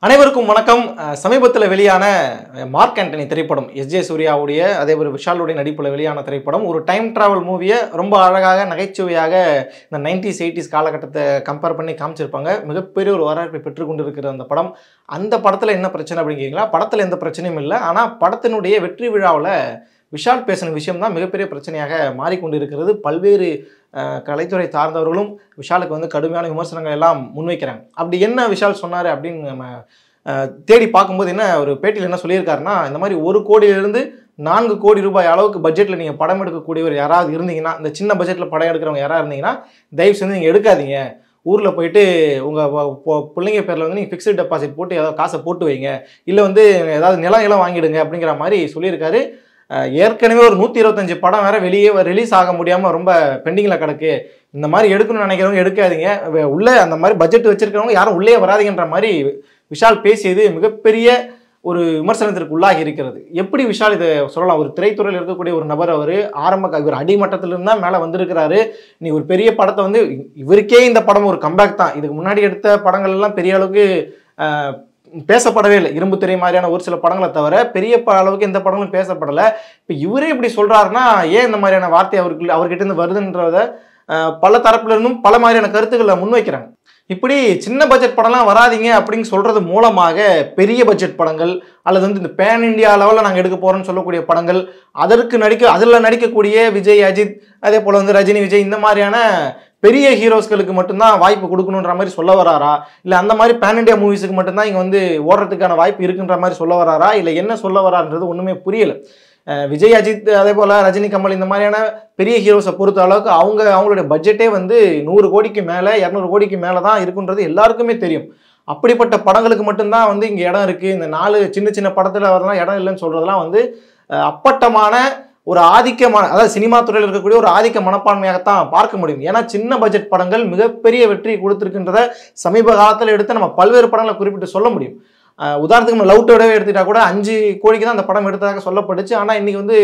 அனைவருக்கும் வணக்கம் அஹ் சமீபத்தில் வெளியான அஹ், மார்க் ஆண்டனி திரைப்படம் எஸ் ஜே சூர்யாவுடைய அதே ஒரு விஷாலுடைய நடிப்பில் வெளியான திரைப்படம் ஒரு டைம் டிராவல் மூவியை ரொம்ப அழகாக நகைச்சுவையாக இந்த நைன்டிஸ் எயிட்டிஸ் காலகட்டத்தை கம்பேர் பண்ணி காமிச்சிருப்பாங்க மிகப்பெரிய ஒரு வரவேற்பை பெற்றுக்கொண்டு இருக்கிற அந்த படம் அந்த படத்தில் என்ன பிரச்சனை அப்படிங்கிறீங்களா படத்தில் எந்த பிரச்சனையும் இல்லை ஆனால் படத்தினுடைய வெற்றி விழாவில் விஷால் பேசின விஷயம் தான் மிகப்பெரிய பிரச்சனையாக மாறிக்கொண்டு இருக்கிறது பல்வேறு அஹ், கலைத்துறை சார்ந்தவர்களும் விஷாலுக்கு வந்து கடுமையான விமர்சனங்கள் எல்லாம் முன்வைக்கிறாங்க அப்படி என்ன விஷால் சொன்னார் அப்படின்னு நம்ம அஹ், தேடி பார்க்கும்போது என்ன ஒரு பேட்டியில் என்ன சொல்லியிருக்காருன்னா இந்த மாதிரி ஒரு கோடியிலிருந்து நான்கு கோடி ரூபாய் அளவுக்கு பட்ஜெட்டில் நீங்கள் படம் எடுக்கக்கூடியவர் யாராவது இருந்தீங்கன்னா இந்த சின்ன பட்ஜெட்டில் படம் எடுக்கிறவங்க யாராவது இருந்தீங்கன்னா தயவு செஞ்சு நீங்கள் எடுக்காதீங்க ஊரில் போயிட்டு உங்கள் பிள்ளைங்க பேரில் வந்து நீங்கள் ஃபிக்ஸ்டு டெபாசிட் போட்டு ஏதாவது காசை போட்டு வைங்க இல்லை வந்து ஏதாவது நிலம் இலம் வாங்கிடுங்க அப்படிங்கிற மாதிரி சொல்லியிருக்காரு அஹ் ஏற்கனவே ஒரு நூற்றி இருபத்தஞ்சு படம் வேற வெளியே ரிலீஸ் ஆக முடியாமல் ரொம்ப பெண்டிங்கில் கிடக்கு இந்த மாதிரி எடுக்கணும்னு நினைக்கிறவங்க எடுக்காதீங்க வே- உள்ள அந்த மாதிரி பட்ஜெட் வச்சிருக்கிறவங்க யாரும் உள்ளே வராதீங்கன்ற மாதிரி விஷால் பேசியது மிகப்பெரிய ஒரு விமர்சனத்திற்கு உள்ளாகி இருக்கிறது எப்படி விஷால் இதை சொல்லலாம் ஒரு திரைத்துறையில் இருக்கக்கூடிய ஒரு நபர் அவர் ஆரம்ப க- இவர் அடிமட்டத்திலிருந்து தான் மேலே வந்திருக்கிறாரு நீ ஒரு பெரிய படத்தை வந்து இ- இவருக்கே இந்த படம் ஒரு கம்பேக் தான் இதுக்கு முன்னாடி எடுத்த படங்கள் எல்லாம் பெரிய அளவுக்கு அஹ், பேசப்படவே இல்லை இரும்பு திரை மாதிரியான ஒரு சில படங்களை தவிர பெரிய ப- அளவுக்கு எந்த படங்களும் பேசப்படலை இப்போ இவரே இப்படி சொல்றாருன்னா ஏன் இந்த மாதிரியான வார்த்தை அவருக்கு அவர்கிட்ட இருந்து வருதுன்றத அஹ், பல தரப்புல இருந்தும் பல மாதிரியான கருத்துக்களை முன்வைக்கிறாங்க இப்படி சின்ன பட்ஜெட் படம்லாம் வராதீங்க அப்படின்னு சொல்றது மூலமாக பெரிய பட்ஜெட் படங்கள் அல்லது வந்து இந்த பேன் இந்தியா லெவலில் நாங்கள் எடுக்க போறோம்னு சொல்லக்கூடிய படங்கள் அதற்கு நடிக்க அதில் நடிக்கக்கூடிய விஜய் அஜித் அதே போல் வந்து ரஜினி விஜய் இந்த மாதிரியான பெரிய ஹீரோஸ்களுக்கு மட்டும்தான் வாய்ப்பு கொடுக்கணுன்ற மாதிரி சொல்ல வராரா இல்லை அந்த மாதிரி பேன் இந்தியா மூவிஸுக்கு மட்டும்தான் இங்கே வந்து ஓடுறதுக்கான வாய்ப்பு இருக்குன்ற மாதிரி சொல்ல வராரா இல்லை என்ன சொல்ல வரான்றது ஒன்றுமே புரியல அஹ் விஜய் அஜித் அதே போல் ரஜினி கமல் இந்த மாதிரியான பெரிய ஹீரோஸை பொறுத்த அளவுக்கு அவங்க அவங்களுடைய பட்ஜெட்டே வந்து நூறு கோடிக்கு மேலே இரநூறு கோடிக்கு மேலே தான் இருக்குன்றது எல்லாருக்குமே தெரியும் அப்படிப்பட்ட படங்களுக்கு மட்டும்தான் வந்து இங்கே இடம் இருக்குது இந்த நாலு சின்ன சின்ன படத்தில் வரலாம் இடம் இல்லைன்னு சொல்கிறதெல்லாம் வந்து அஹ் அப்பட்டமான ஒரு ஆதிக்கமான அதாவது சினிமா துறையில் இருக்கக்கூடிய ஒரு ஆதிக்க மனப்பான்மையாகத்தான் பார்க்க முடியும் ஏன்னா சின்ன பட்ஜெட் படங்கள் மிகப்பெரிய வெற்றி கொடுத்துருக்குன்றத சமீப காலத்தில் எடுத்து நம்ம பல்வேறு படங்களை குறிப்பிட்டு சொல்ல முடியும் அஹ் உதாரணத்துக்கு நம்ம லவ் டுடே எடுத்துட்டா கூட அஞ்சு கோடிக்கு தான் அந்த படம் எடுத்ததாக சொல்லப்பட்டுச்சு ஆனால் இன்னைக்கு வந்து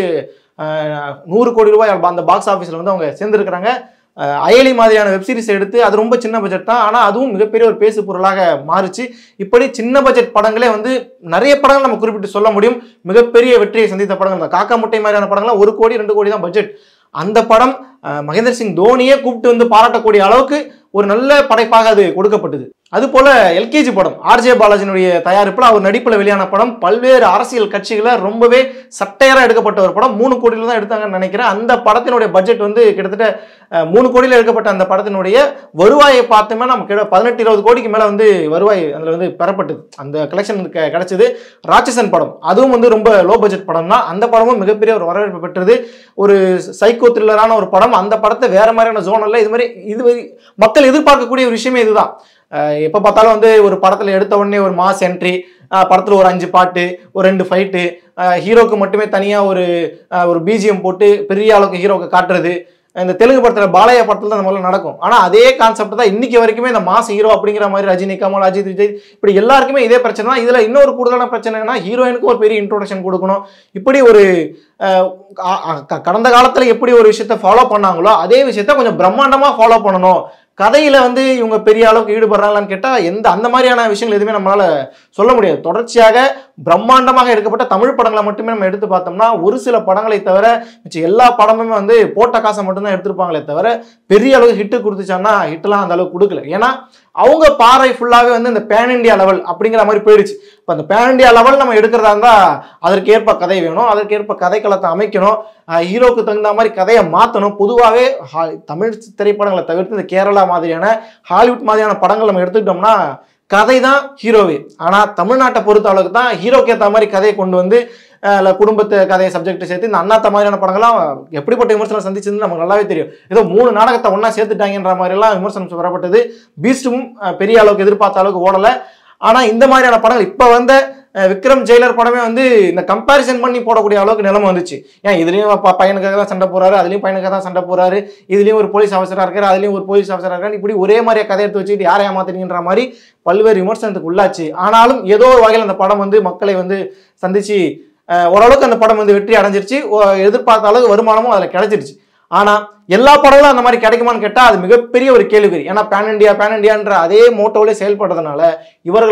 அஹ், நூறு கோடி ரூபாய் அந்த பாக்ஸ் ஆஃபீஸில் வந்து அவங்க சேர்ந்துருக்கிறாங்க அஹ், அயலி மாதிரியான வெப் சீரிஸ் எடுத்து அது ரொம்ப சின்ன பட்ஜெட் தான் ஆனால் அதுவும் மிகப்பெரிய ஒரு பேசு பொருளாக மாறுச்சு இப்படி சின்ன பட்ஜெட் படங்களே வந்து நிறைய படங்கள் நம்ம குறிப்பிட்டு சொல்ல முடியும் மிகப்பெரிய வெற்றியை சந்தித்த படங்கள் தான் காக்கா முட்டை மாதிரியான படங்கள்லாம் ஒரு கோடி ரெண்டு கோடி தான் பட்ஜெட் அந்த படம் அஹ், மகேந்திர சிங் தோனியே கூப்பிட்டு வந்து பாராட்டக்கூடிய அளவுக்கு ஒரு நல்ல படைப்பாக அது கொடுக்கப்பட்டது அது போல எல்கேஜி படம் ஆர்ஜே பாலாஜினுடைய தயாரிப்பில் அவர் நடிப்பில் வெளியான படம் பல்வேறு அரசியல் கட்சிகளை ரொம்பவே சட்டையராக எடுக்கப்பட்ட ஒரு படம் மூணு கோடியில் தான் எடுத்தாங்கன்னு நினைக்கிறேன் அந்த படத்தினுடைய பட்ஜெட் வந்து கிட்டத்தட்ட அஹ், மூணு கோடியில் எடுக்கப்பட்ட அந்த படத்தினுடைய வருவாயை பார்த்தோம்னா நமக்கு கிட்ட பதினெட்டு இருபது கோடிக்கு மேலே வந்து வருவாய் அதில் வந்து பெறப்பட்டது அந்த கலெக்ஷன் கிடைச்சது ராட்சசன் படம் அதுவும் வந்து ரொம்ப லோ பட்ஜெட் படம் தான் அந்த படமும் மிகப்பெரிய ஒரு வரவேற்பு பெற்றது ஒரு சைக்கோ த்ரில்லரான ஒரு படம் அந்த படத்தை வேற மாதிரியான ஜோனல்ல இது மாதிரி இது மாதிரி மக்கள் எதிர்பார்க்கக்கூடிய ஒரு விஷயமே இதுதான் அஹ் எப்போ பார்த்தாலும் வந்து ஒரு படத்தில் எடுத்த உடனே ஒரு மாஸ் என்ட்ரி படத்தில் ஒரு அஞ்சு பாட்டு ஒரு ரெண்டு ஃபைட்டு ஹீரோக்கு மட்டுமே தனியாக ஒரு அஹ் ஒரு பிஜிஎம் போட்டு பெரிய அளவுக்கு ஹீரோக்கு காட்டுறது இந்த தெலுங்கு படத்தில் பாலையா படத்தில் தான் முதல்ல நடக்கும் ஆனால் அதே கான்செப்ட் தான் இன்னைக்கு வரைக்குமே இந்த மாஸ் ஹீரோ அப்படிங்கிற மாதிரி ரஜினி கமல் அஜித் விஜய் இப்படி எல்லாருக்குமே இதே பிரச்சனை தான் இதில் இன்னொரு கூடுதலான பிரச்சனை என்னன்னா ஹீரோயினுக்கு ஒரு பெரிய இன்ட்ரோடக்ஷன் கொடுக்கணும் இப்படி ஒரு அஹ், அ- அ- க- கடந்த காலத்தில் எப்படி ஒரு விஷயத்த ஃபாலோ பண்ணாங்களோ அதே விஷயத்த கொஞ்சம் பிரம்மாண்டமாக ஃபாலோ பண்ணணும் கதையில வந்து இவங்க பெரிய அளவுக்கு ஈடுபடுறாங்களான்னு கேட்டால் எந்த அந்த மாதிரியான விஷயங்கள் எதுவுமே நம்மளால சொல்ல முடியாது தொடர்ச்சியாக பிரம்மாண்டமாக எடுக்கப்பட்ட தமிழ் படங்களை மட்டுமே நம்ம எடுத்து பார்த்தோம்னா ஒரு சில படங்களை தவிர மிச்ச எல்லா படமுமே வந்து போட்ட காசை மட்டும்தான் எடுத்திருப்பாங்களே தவிர பெரிய அளவுக்கு ஹிட்டு கொடுத்துச்சான்னா ஹிட்லாம் அந்த அளவுக்கு கொடுக்கல ஏன்னா அவங்க பாறை ஃபுல்லாகவே வந்து இந்த பேன் இண்டியா லெவல் அப்படிங்கிற மாதிரி போயிடுச்சு இப்போ அந்த பேன் இண்டியா லெவல் நம்ம எடுக்கிறதா இருந்தால் அதற்கேற்ப கதை வேணும் அதற்கேற்ப கதைக்களத்தை அமைக்கணும் ஆஹ் ஹீரோக்கு தகுந்த மாதிரி கதையை மாற்றணும் பொதுவாகவே தமிழ் திரைப்படங்களை தவிர்த்து இந்த கேரளா மாதிரியான ஹாலிவுட் மாதிரியான படங்கள் நம்ம எடுத்துக்கிட்டோம்னா கதை தான் ஹீரோவே ஆனால் தமிழ்நாட்டை பொறுத்த அளவுக்கு தான் ஹீரோக்கு ஏற்ற மாதிரி கதையை கொண்டு வந்து ஆஹ் இல்ல குடும்பத்து கதையை சப்ஜெக்ட் சேர்த்து இந்த அண்ணாத்த மாதிரியான படங்கள்லாம் எப்படிப்பட்ட விமர்சனம் சந்திச்சதுன்னு நமக்கு நல்லாவே தெரியும் ஏதோ மூணு நாடகத்தை ஒன்றா சேர்த்துட்டாங்கன்ற மாதிரிலாம் விமர்சனம் வரப்பட்டது பீஸ்டும் பெரிய அளவுக்கு எதிர்பார்த்த அளவுக்கு ஓடலை ஆனால் இந்த மாதிரியான படங்கள் இப்போ வந்த அஹ், விக்ரம் ஜெயிலர் படமே வந்து இந்த கம்பேரிசன் பண்ணி போடக்கூடிய அளவுக்கு நிலைமை வந்துச்சு ஏன் இதுலேயும் ப- பையனுக்காக தான் சண்டை போறாரு அதுலேயும் பையனுக்காக தான் சண்டை போறாரு இதுலேயும் ஒரு போலீஸ் ஆஃபீஸராக இருக்காரு அதுலேயும் ஒரு போலீஸ் ஆஃபீஸராக இருக்காரு இப்படி ஒரே மாதிரியே கதை எடுத்து வச்சுக்கிட்டு யாரை ஏமாத்துறீங்கன்ற மாதிரி பல்வேறு விமர்சனத்துக்கு உள்ளாச்சு ஆனாலும் ஏதோ ஒரு வகையில் அந்த படம் வந்து மக்களை வந்து சந்திச்சு அஹ், ஓரளவுக்கு அந்த படம் வந்து வெற்றி அடைஞ்சிருச்சு ஓ- எதிர்பார்த்த அளவுக்கு வருமானமும் அதில் கிடைச்சிருச்சு ஆனா எல்லா படங்களும் அந்த மாதிரி கிடைக்குமான்னு கேட்டா அது மிகப்பெரிய ஒரு கேள்விக்குறி ஏன்னா பேன் இண்டியா பேன் இண்டியான்ற அதே மோட்டோவிலே செயல்படுறதுனால இவர்களால்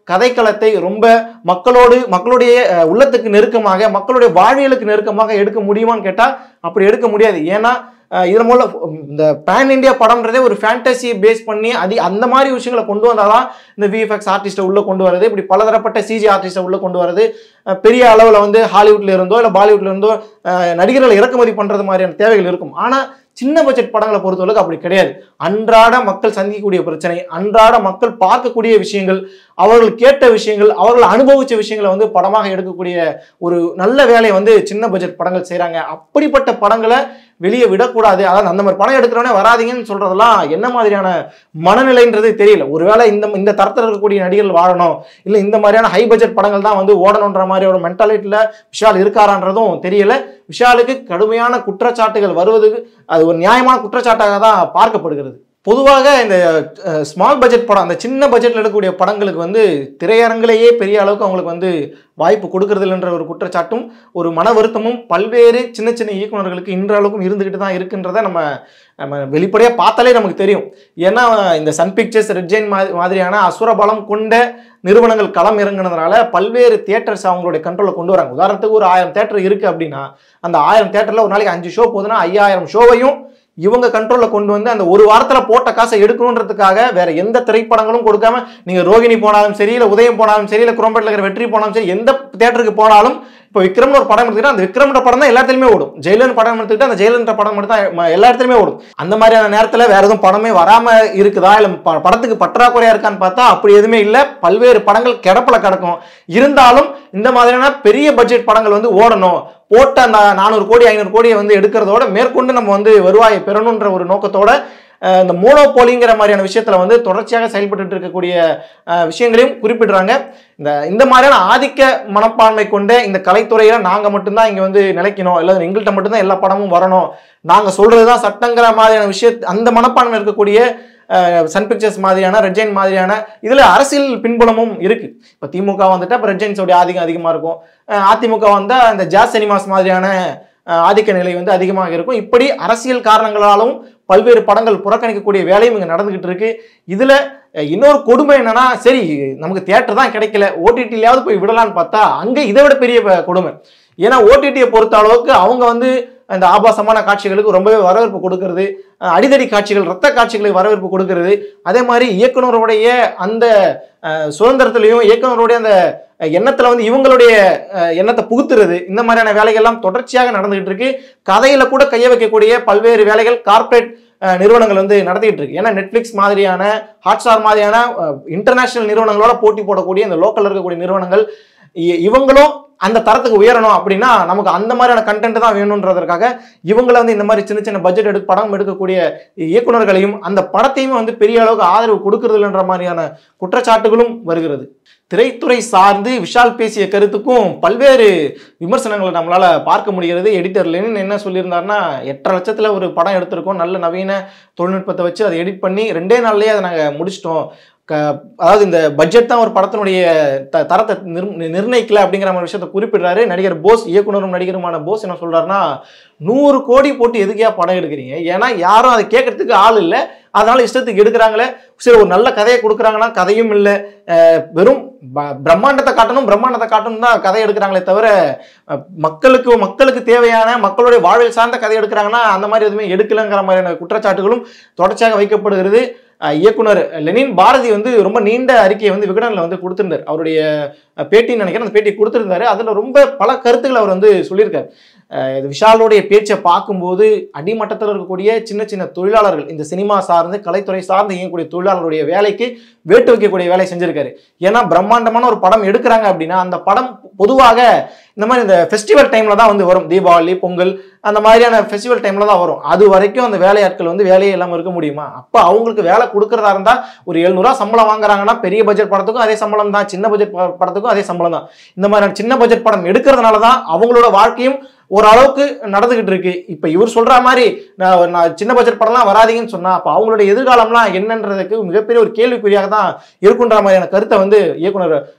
கதைக்களத்தை ரொம்ப மக்களோடு மக்களுடைய அஹ், உள்ளத்துக்கு நெருக்கமாக மக்களுடைய வாழ்வியலுக்கு நெருக்கமாக எடுக்க முடியுமான்னு கேட்டா அப்படி எடுக்க முடியாது ஏன்னா அஹ், இதன் மூலம் இந்த பேன் இந்தியா படம்ன்றதே ஒரு ஃபேண்டசியை பேஸ் பண்ணி அதி அந்த மாதிரி விஷயங்களை கொண்டு வந்தாதான் இந்த விஎஃப்எக்ஸ் ஆர்டிஸ்ட்டை உள்ள கொண்டு வரது இப்படி பலதரப்பட்ட சிஜி ஆர்டிஸ்ட்டை உள்ள கொண்டு வரது அஹ், பெரிய அளவில் வந்து ஹாலிவுட்ல இருந்தோ இல்லை பாலிவுட்ல இருந்தோ அஹ், நடிகர்களை இறக்குமதி பண்றது மாதிரியான தேவைகள் இருக்கும் ஆனா சின்ன பட்ஜெட் படங்களை பொறுத்தவரைக்கும் அப்படி கிடையாது அன்றாட மக்கள் சந்திக்கக்கூடிய பிரச்சனை அன்றாட மக்கள் பார்க்கக்கூடிய விஷயங்கள் அவர்கள் கேட்ட விஷயங்கள் அவர்கள் அனுபவிச்ச விஷயங்களை வந்து படமாக எடுக்கக்கூடிய ஒரு நல்ல வேலையை வந்து சின்ன பட்ஜெட் படங்கள் செய்றாங்க அப்படிப்பட்ட படங்களை வெளியே விடக்கூடாது அதாவது அந்த மாதிரி படம் எடுக்கிறவனே வராதீங்கன்னு சொல்றதெல்லாம் என்ன மாதிரியான மனநிலைன்றது தெரியல ஒருவேளை இந்த இந்த தரத்தில் இருக்கக்கூடிய நடிகர்கள் வாழணும் இல்லை இந்த மாதிரியான ஹை பட்ஜெட் படங்கள் தான் வந்து ஓடணுன்ற மாதிரி ஒரு மென்டாலிட்டியில் விஷால் இருக்காரான்றதும் தெரியல விஷாலுக்கு கடுமையான குற்றச்சாட்டுகள் வருவதுக்கு அது ஒரு நியாயமான குற்றச்சாட்டாக தான் பார்க்கப்படுகிறது பொதுவாக இந்த ஸ்மால் பட்ஜெட் படம் அந்த சின்ன பட்ஜெட்டில் எடுக்கக்கூடிய படங்களுக்கு வந்து திரையரங்கிலேயே பெரிய அளவுக்கு அவங்களுக்கு வந்து வாய்ப்பு கொடுக்கறதில்லைன்ற ஒரு குற்றச்சாட்டும் ஒரு மன வருத்தமும் பல்வேறு சின்ன சின்ன இயக்குனர்களுக்கு இன்றளவுக்கும் இருந்துக்கிட்டு தான் இருக்குன்றதை நம்ம நம்ம வெளிப்படையாக பார்த்தாலே நமக்கு தெரியும் ஏன்னா இந்த சன் பிக்சர்ஸ் ரெட் ஜெயின் மாதிரியான அசுரபலம் கொண்ட நிறுவனங்கள் களம் இறங்குனதுனால பல்வேறு தியேட்டர்ஸ் அவங்களுடைய கண்ட்ரோலில் கொண்டு வராங்க உதாரணத்துக்கு ஒரு ஆயிரம் தேட்டர் இருக்குது அப்படின்னா அந்த ஆயிரம் தேட்டரில் ஒரு நாளைக்கு அஞ்சு ஷோ போகுதுன்னா ஐயாயிரம் ஷோவையும் இவங்க கண்ட்ரோலில் கொண்டு வந்து அந்த ஒரு வாரத்தில் போட்ட காசை எடுக்கணுன்றதுக்காக வேற எந்த திரைப்படங்களும் கொடுக்காம நீங்க ரோகிணி போனாலும் சரி இல்லை உதயம் போனாலும் சரி இல்லை குரம்பேட்டில் இருக்கிற வெற்றி போனாலும் சரி எந்த தேட்டருக்கு போனாலும் இப்போ விக்ரம்னு ஒரு படம் எடுத்துக்கிட்டா அந்த விக்ரம்ன்ற படம் தான் எல்லா இடத்துலையுமே ஓடும் ஜெயிலன் படம் எடுத்துக்கிட்டா அந்த ஜெயிலன்ற படம் மட்டும் தான் ம- எல்லா இடத்துலையுமே ஓடும் அந்த மாதிரியான நேரத்தில் வேற எதுவும் படமே வராம இருக்குதா இல்லை ப- படத்துக்கு பற்றாக்குறையா இருக்கான்னு பார்த்தா அப்படி எதுவுமே இல்லை பல்வேறு படங்கள் கிடப்பில் கிடக்கும் இருந்தாலும் இந்த மாதிரியான பெரிய பட்ஜெட் படங்கள் வந்து ஓடணும் போட்ட அந்த நானூறு கோடி ஐநூறு கோடியை வந்து எடுக்கிறதோட மேற்கொண்டு நம்ம வந்து வருவாயை பெறணுன்ற ஒரு நோக்கத்தோட அஹ், இந்த மோனோபோலிங்கிற மாதிரியான விஷயத்துல வந்து தொடர்ச்சியாக செயல்பட்டு இருக்கக்கூடிய அஹ், விஷயங்களையும் குறிப்பிடுறாங்க இந்த இந்த மாதிரியான ஆதிக்க மனப்பான்மை கொண்ட இந்த கலைத்துறையில நாங்க மட்டும்தான் இங்க வந்து நிலைக்கணும் இல்லை எங்கள்கிட்ட மட்டும்தான் எல்லா படமும் வரணும் நாங்க சொல்றதுதான் சட்டங்கிற மாதிரியான விஷய அந்த மனப்பான்மை இருக்கக்கூடிய அஹ், சன் பிக்சர்ஸ் மாதிரியான ரெட்ஜைன் மாதிரியான இதுல அரசியல் பின்புலமும் இருக்கு இப்போ திமுக வந்துட்டா இப்போ ரெட்ஜைன்ஸோடைய ஆதிக்கம் அதிகமா இருக்கும் அஹ், அதிமுக வந்தா இந்த ஜாஸ் சினிமாஸ் மாதிரியான அஹ், ஆதிக்க நிலை வந்து அதிகமாக இருக்கும் இப்படி அரசியல் காரணங்களாலும் பல்வேறு படங்கள் புறக்கணிக்கக்கூடிய வேலையும் இங்கே நடந்துகிட்டு இருக்கு இதுல அஹ், இன்னொரு கொடுமை என்னன்னா சரி நமக்கு தியேட்டர் தான் கிடைக்கல ஓடிடிலையாவது போய் விடலான்னு பார்த்தா அங்க இதை விட பெரிய ப- கொடுமை ஏன்னா ஓடிடியை பொறுத்த அளவுக்கு அவங்க வந்து இந்த ஆபாசமான காட்சிகளுக்கு ரொம்பவே வரவேற்பு கொடுக்கறது அஹ், அடிதடி காட்சிகள் ரத்த காட்சிகளுக்கு வரவேற்பு கொடுக்கறது அதே மாதிரி இயக்குனருடைய அந்த அஹ், சுதந்திரத்திலையும் இயக்குனருடைய அந்த அஹ், எண்ணத்துல வந்து இவங்களுடைய அஹ், எண்ணத்தை புகுத்துறது இந்த மாதிரியான வேலைகள்லாம் தொடர்ச்சியாக நடந்துகிட்டு இருக்கு கதையில கூட கைய வைக்கக்கூடிய பல்வேறு வேலைகள் கார்ப்பரேட் நிறுவனங்கள் வந்து நடத்திட்டு இருக்கு ஏன்னா நெட்ஃபிளிக்ஸ் மாதிரியான ஹாட்ஸ்டார் மாதிரியான இன்டர்நேஷனல் நிறுவனங்களோட போட்டி போடக்கூடிய இந்த லோக்கல்ல இருக்கக்கூடிய நிறுவனங்கள் இ- இவங்களும் அந்த தரத்துக்கு உயரணும் அப்படின்னா நமக்கு அந்த மாதிரியான கண்டென்ட் தான் வேணுன்றதற்காக இவங்களை வந்து இந்த மாதிரி சின்ன சின்ன பட்ஜெட் எடுத்து படம் எடுக்கக்கூடிய இயக்குனர்களையும் அந்த படத்தையுமே வந்து பெரிய அளவுக்கு ஆதரவு கொடுக்கறது இல்லைன்ற மாதிரியான குற்றச்சாட்டுகளும் வருகிறது திரைத்துறை சார்ந்து விஷால் பேசிய கருத்துக்கும் பல்வேறு விமர்சனங்களை நம்மளால பார்க்க முடிகிறது எடிட்டர் லெனின் என்ன சொல்லியிருந்தாருன்னா எட்டரை லட்சத்துல ஒரு படம் எடுத்திருக்கோம் நல்ல நவீன தொழில்நுட்பத்தை வச்சு அதை எடிட் பண்ணி ரெண்டே நாள்லயே அதை நாங்கள் முடிச்சிட்டோம் க அதாவது இந்த பட்ஜெட் தான் ஒரு படத்தினுடைய த தரத்தை நிர் நிர்ணயிக்கல அப்படிங்கிற மாதிரி விஷயத்தை குறிப்பிடுறாரு நடிகர் போஸ் இயக்குனரும் நடிகருமான போஸ் என்ன சொல்றாருன்னா நூறு கோடி போட்டு எதுக்கையா படம் எடுக்கிறீங்க ஏன்னா யாரும் அதை கேட்கறதுக்கு ஆள் இல்லை அதனால இஷ்டத்துக்கு எடுக்கிறாங்களே சரி ஒரு நல்ல கதையை கொடுக்குறாங்கன்னா கதையும் இல்லை அஹ் வெறும் ப- பிரம்மாண்டத்தை காட்டணும் பிரம்மாண்டத்தை காட்டணும் தான் கதை எடுக்கிறாங்களே தவிர அஹ், மக்களுக்கு மக்களுக்கு தேவையான மக்களுடைய வாழ்வில் சார்ந்த கதை எடுக்கிறாங்கன்னா அந்த மாதிரி எதுவுமே எடுக்கலைங்கிற மாதிரியான குற்றச்சாட்டுகளும் தொடர்ச்சியாக வைக்கப்படுகிறது அஹ், இயக்குனர் லெனின் பாரதி வந்து ரொம்ப நீண்ட அறிக்கையை வந்து விகடனில் வந்து கொடுத்திருந்தார் அவருடைய அஹ், பேட்டின்னு நினைக்கிறேன் அந்த பேட்டி கொடுத்திருந்தாரு அதில் ரொம்ப பல கருத்துக்களை அவர் வந்து சொல்லியிருக்காரு அஹ், இது விஷாலுடைய பேச்சை பார்க்கும்போது அடிமட்டத்தில் இருக்கக்கூடிய சின்ன சின்ன தொழிலாளர்கள் இந்த சினிமா சார்ந்து கலைத்துறை சார்ந்து இயங்கக்கூடிய தொழிலாளருடைய வேலைக்கு வேட்டு வைக்கக்கூடிய வேலையை செஞ்சிருக்காரு ஏன்னா பிரம்மாண்டமான ஒரு படம் எடுக்கிறாங்க அப்படின்னா அந்த படம் பொதுவாக இந்த மாதிரி இந்த ஃபெஸ்டிவல் டைம்ல தான் வந்து வரும் தீபாவளி பொங்கல் அந்த மாதிரியான ஃபெஸ்டிவல் டைம்ல தான் வரும் அது வரைக்கும் அந்த வேலையாட்கள் வந்து வேலையே இல்லாமல் இருக்க முடியுமா அப்போ அவங்களுக்கு வேலை கொடுக்கறதா இருந்தா ஒரு எழுநூறுவா சம்பளம் வாங்குறாங்கன்னா பெரிய பட்ஜெட் படத்துக்கும் அதே சம்பளம் தான் சின்ன பட்ஜெட் படத்துக்கும் அதே சம்பளம் தான் இந்த மாதிரியான சின்ன பட்ஜெட் படம் எடுக்கிறதுனால தான் அவங்களோட வாழ்க்கையும் ஓரளவுக்கு நடந்துகிட்டு இருக்கு இப்போ இவர் சொல்ற மாதிரி நான் நான் சின்ன பட்ஜெட் படம்லாம் வராதீங்கன்னு சொன்னா அப்போ அவங்களுடைய எதிர்காலம்லாம் என்னன்றதுக்கு மிகப்பெரிய ஒரு கேள்விக்குறியாக தான் இருக்குன்ற மாதிரியான கருத்தை வந்து இயக்குனர்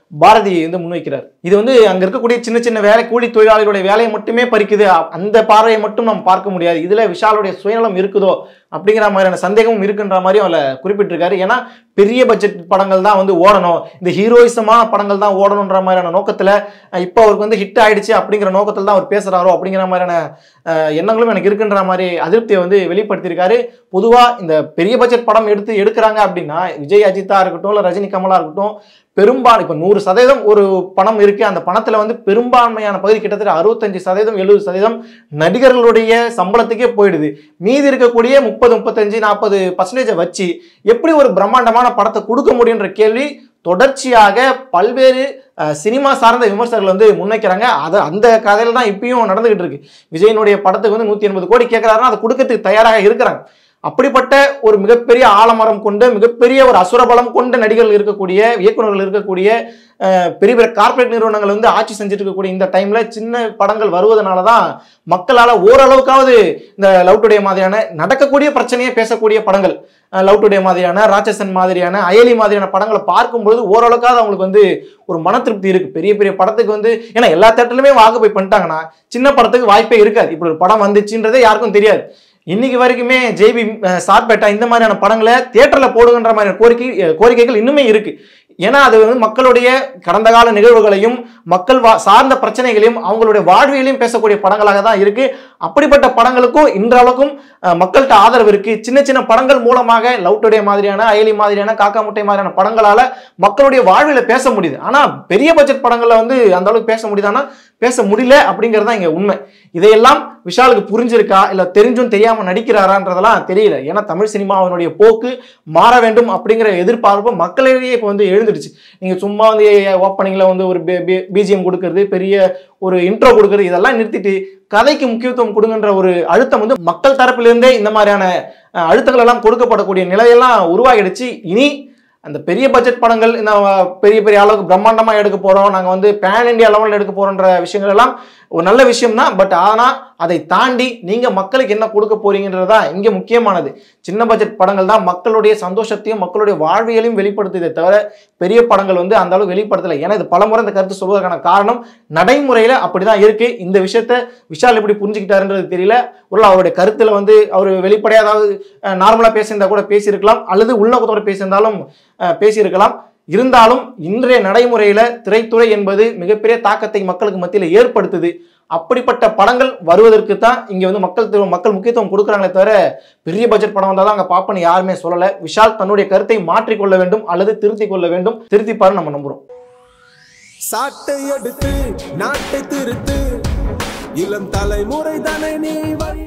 பாரதி வந்து முன்வைக்கிறார் இது வந்து அங்க இருக்கக்கூடிய சின்ன சின்ன வேலை கூலி தொழிலாளிகளுடைய வேலையை மட்டுமே பறிக்குது அ- அந்த பார்வையை மட்டும் நம்ம பார்க்க முடியாது இதுல விஷாலுடைய சுயநலம் இருக்குதோ அப்படிங்கிற மாதிரியான சந்தேகமும் இருக்குன்ற மாதிரியும் அதில் குறிப்பிட்டிருக்காரு ஏன்னா பெரிய பட்ஜெட் படங்கள் தான் வந்து ஓடணும் இந்த ஹீரோயிசமான படங்கள் தான் ஓடணுன்ற மாதிரியான நோக்கத்துல அஹ் இப்போ அவருக்கு வந்து ஹிட் ஆயிடுச்சு அப்படிங்கிற நோக்கத்தில் தான் அவர் பேசுறாரோ அப்படிங்கிற மாதிரியான அஹ், எண்ணங்களும் எனக்கு இருக்குன்ற மாதிரி அதிருப்தியை வந்து வெளிப்படுத்தியிருக்காரு பொதுவா இந்த பெரிய பட்ஜெட் படம் எடுத்து எடுக்கிறாங்க அப்படின்னா விஜய் அஜித்தா இருக்கட்டும் இல்லை ரஜினி கமலா இருக்கட்டும் பெரும்பாலும் இப்போ நூறு சதவீதம் ஒரு பணம் இருக்கு அந்த பணத்துல வந்து பெரும்பான்மையான பகுதி கிட்டத்தட்ட அறுபத்தஞ்சு சதவீதம் எழுபது சதவீதம் நடிகர்களுடைய சம்பளத்துக்கே போயிடுது மீதி இருக்கக்கூடிய முப்பது முப்பத்தஞ்சு நாற்பது பர்சன்டேஜை வச்சு எப்படி ஒரு பிரம்மாண்டமான படத்தை கொடுக்க முடியுன்ற கேள்வி தொடர்ச்சியாக பல்வேறு அஹ், சினிமா சார்ந்த விமர்சகர்கள் வந்து முன்வைக்கிறாங்க அது அந்த கதையில தான் இப்பயும் நடந்துகிட்டு இருக்கு விஜயனுடைய படத்துக்கு வந்து நூத்தி எண்பது கோடி கேட்கிறாருன்னா அதை கொடுக்கறதுக்கு தயாராக இருக்கிறாங்க அப்படிப்பட்ட ஒரு மிகப்பெரிய ஆலமரம் கொண்ட மிகப்பெரிய ஒரு அசுரபலம் கொண்ட நடிகர்கள் இருக்கக்கூடிய இயக்குனர்கள் இருக்கக்கூடிய அஹ், பெரிய பெரிய கார்ப்பரேட் நிறுவனங்கள் வந்து ஆட்சி செஞ்சுட்டு இருக்கக்கூடிய இந்த டைம்ல சின்ன படங்கள் வருவதனால தான் மக்களால ஓரளவுக்காவது இந்த லவ் டுடே மாதிரியான நடக்கக்கூடிய பிரச்சனையை பேசக்கூடிய படங்கள் லவ் டுடே மாதிரியான ராட்சசன் மாதிரியான அயலி மாதிரியான படங்களை பார்க்கும்பொழுது ஓரளவுக்காவது அவங்களுக்கு வந்து ஒரு மன திருப்தி இருக்கு பெரிய பெரிய படத்துக்கு வந்து ஏன்னா எல்லா தேட்டர்லையுமே வாக்கு போய் பண்ணிட்டாங்கன்னா சின்ன படத்துக்கு வாய்ப்பே இருக்காது இப்படி ஒரு படம் வந்துச்சுன்றதே யாருக்கும் தெரியாது இன்னைக்கு வரைக்குமே ஜேபி சார்பேட்டா இந்த மாதிரியான படங்களை தியேட்டர்ல போடுகின்ற மாதிரியான கோரிக்கை அஹ், கோரிக்கைகள் இன்னுமே இருக்கு ஏன்னா அது வந்து மக்களுடைய கடந்த கால நிகழ்வுகளையும் மக்கள் வா சார்ந்த பிரச்சனைகளையும் அவங்களுடைய வாழ்வியலையும் பேசக்கூடிய படங்களாக தான் இருக்கு அப்படிப்பட்ட படங்களுக்கும் இன்றளவுக்கும் அஹ், மக்கள்கிட்ட ஆதரவு இருக்கு சின்ன சின்ன படங்கள் மூலமாக லவ் டுடே மாதிரியான அயலி மாதிரியான காக்கா முட்டை மாதிரியான படங்களால மக்களுடைய வாழ்வியல பேச முடியுது ஆனா பெரிய பட்ஜெட் படங்கள்ல வந்து அந்த அளவுக்கு பேச முடியுதானா பேச முடியல அப்படிங்கிறது தான் இங்க உண்மை இதையெல்லாம் விஷாலுக்கு புரிஞ்சிருக்கா இல்ல தெரிஞ்சும் தெரியாம நடிக்கிறாரான்றதெல்லாம் தெரியல ஏன்னா தமிழ் சினிமாவினுடைய போக்கு மாற வேண்டும் அப்படிங்கிற எதிர்பார்ப்பு மக்களிடையே இப்போ வந்து எழுந்துடுச்சு நீங்க சும்மா வந்து ஓப்பனிங்ல வந்து ஒரு பிஜிஎம் கொடுக்கறது பெரிய ஒரு இன்ட்ரோ கொடுக்கறது இதெல்லாம் நிறுத்திட்டு கதைக்கு முக்கியத்துவம் கொடுங்கன்ற ஒரு அழுத்தம் வந்து மக்கள் தரப்பிலிருந்தே இந்த மாதிரியான அஹ், அழுத்தங்கள் எல்லாம் கொடுக்கப்படக்கூடிய நிலையெல்லாம் உருவாகிடுச்சு இனி அந்த பெரிய பட்ஜெட் படங்கள் இந்த அஹ், பெரிய பெரிய அளவுக்கு பிரம்மாண்டமா எடுக்க போறோம் நாங்க வந்து பேன் இந்தியா லெவலில் எடுக்க போறோன்ற விஷயங்கள் எல்லாம் ஒரு நல்ல விஷயம் தான் பட் ஆனா அதை தாண்டி நீங்க மக்களுக்கு என்ன கொடுக்க போறீங்கன்றது தான் இங்க முக்கியமானது சின்ன பட்ஜெட் படங்கள் தான் மக்களுடைய சந்தோஷத்தையும் மக்களுடைய வாழ்வியலையும் வெளிப்படுத்துதே தவிர பெரிய படங்கள் வந்து அந்த அளவுக்கு வெளிப்படுத்தலை ஏன்னா இது பலமுறை இந்த கருத்து சொல்வதற்கான காரணம் நடைமுறையில அப்படிதான் இருக்கு இந்த விஷயத்த விஷால் எப்படி புரிஞ்சுக்கிட்டாருன்றது தெரியல ஒரு அவருடைய கருத்துல வந்து அவர் வெளிப்படையா அதாவது நார்மலா பேசியிருந்தா கூட பேசியிருக்கலாம் அல்லது உள்நோக்கத்தோட பேசியிருந்தாலும் அஹ், பேசியிருக்கலாம் இருந்தாலும் இன்றைய நடைமுறையில திரைத்துறை என்பது மிகப்பெரிய தாக்கத்தை மக்களுக்கு மத்தியில் ஏற்படுத்துது அப்படிப்பட்ட படங்கள் வருவதற்கு தான் இங்க வந்து மக்கள் திரு- மக்கள் முக்கியத்துவம் கொடுக்குறாங்களே தவிர பெரிய பட்ஜெட் படம் வந்தால் தான் அங்கே பார்ப்பன்னு யாருமே சொல்லலை விஷால் தன்னுடைய கருத்தை மாற்றிக்கொள்ள வேண்டும் அல்லது திருத்திக் கொள்ள வேண்டும் திருத்திப்பாரு நம்ம நம்புறோம் சாட்டை எடுத்து நாட்டை திருத்து இளம் தலைமுறை தானே நீ வழி